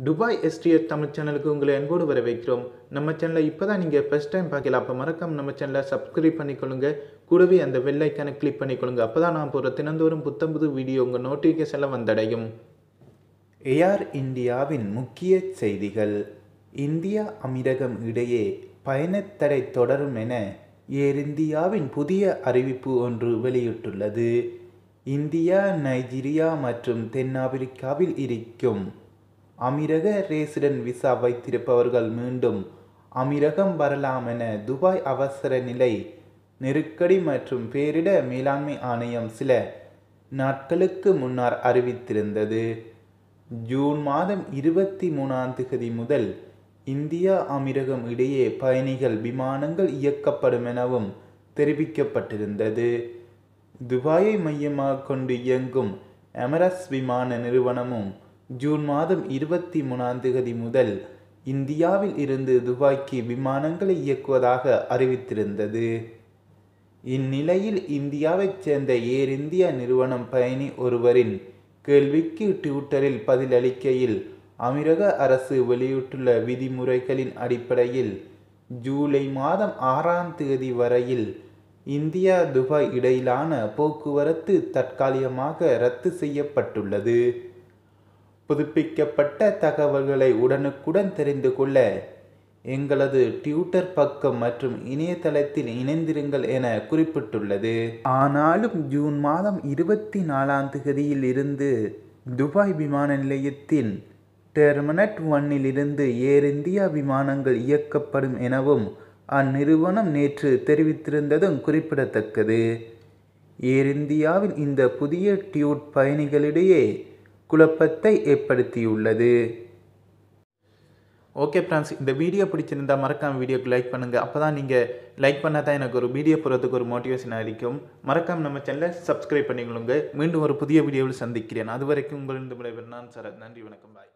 Dubai SDS Tamil சேனலுக்கு உங்களை அன்போடு வரவேற்கிறோம் நம்ம சேனலை இப்போ தான் நீங்கள் ஃபஸ்ட் டைம் பார்க்கல அப்போ மறக்காம நம்ம சேனலை சப்ஸ்கிரைப் பண்ணிக்கொள்ளுங்க கூடவே அந்த பெல் ஐக்கானை கிளிக் பண்ணிக்கொள்ளுங்க அப்போ தான் நான் போகிற தினந்தோறும் புத்தம்புது வீடியோ உங்கள் நோட்டிஃபிகேஷனில் வந்தடையும் ஏஆர் இந்தியாவின் முக்கிய செய்திகள் இந்தியா அமீரகம் இடையே பயணத்தடை தொடரும் என ஏர் இந்தியாவின் புதிய அறிவிப்பு ஒன்று வெளியிட்டுள்ளது இந்தியா நைஜீரியா மற்றும் தென்னாப்பிரிக்காவில் இருக்கும் அமீரக ரெசிடென்ட் விசா வைத்திருப்பவர்கள் மீண்டும் அமீரகம் வரலாம் என துபாய் அவசர நிலை நெருக்கடி மற்றும் பேரிட மேலாண்மை ஆணையம் சில நாட்களுக்கு முன்னர் அறிவித்திருந்தது ஜூன் மாதம் இருபத்தி மூணாம் தேதி முதல் இந்தியா அமீரகம் இடையே பயணிகள் விமானங்கள் இயக்கப்படும் எனவும் தெரிவிக்கப்பட்டிருந்தது துபாயை மையமாக கொண்டு இயங்கும் எமரஸ் விமான நிறுவனமும் ஜூன் மாதம் இருபத்தி மூணாம் தேதி முதல் இந்தியாவில் இருந்து துபாய்க்கு விமானங்களை இயக்குவதாக அறிவித்திருந்தது இந்நிலையில் இந்தியாவைச் சேர்ந்த ஏர் இந்தியா நிறுவனம் பயணி ஒருவரின் கேள்விக்கு ட்விட்டரில் பதிலளிக்கையில் அமீரக அரசு வெளியிட்டுள்ள விதிமுறைகளின் அடிப்படையில் ஜூலை மாதம் ஆறாம் தேதி வரையில் இந்தியா துபாய் இடையிலான போக்குவரத்து தற்காலிகமாக ரத்து செய்யப்பட்டுள்ளது புதுப்பிக்கப்பட்ட தகவல்களை உடனுக்குடன் தெரிந்து கொள்ள எங்களது ட்விட்டர் பக்கம் மற்றும் இணையதளத்தில் இணைந்திருங்கள் என குறிப்பிட்டுள்ளது ஆனாலும் ஜூன் மாதம் இருபத்தி நாலாம் தேதியில் இருந்து துபாய் விமான நிலையத்தின் டெர்மினட் ஒன்னில் இருந்து ஏர் இந்தியா விமானங்கள் இயக்கப்படும் எனவும் அந்நிறுவனம் நேற்று தெரிவித்திருந்ததும் குறிப்பிடத்தக்கது ஏர் இந்தியாவின் இந்த புதிய டியூட் பயணிகளிடையே குழப்பத்தை ஏற்படுத்தியுள்ளது ஓகே ஃப்ரெண்ட்ஸ் இந்த வீடியோ பிடிச்சிருந்தா மறக்காம வீடியோக்கு லைக் பண்ணுங்கள் அப்போ தான் நீங்கள் லைக் பண்ணால் தான் எனக்கு ஒரு வீடியோ போகிறதுக்கு ஒரு மோட்டிவேஷனாக இருக்கும் மறக்காம நம்ம சேனலை சப்ஸ்கிரைப் பண்ணிக்கொள்ளுங்க மீண்டும் ஒரு புதிய வீடியோவில் சந்திக்கிறேன் அது வரைக்கும் உங்களிடம் விளைவர் நான் சரத் நன்றி வணக்கம் பாய்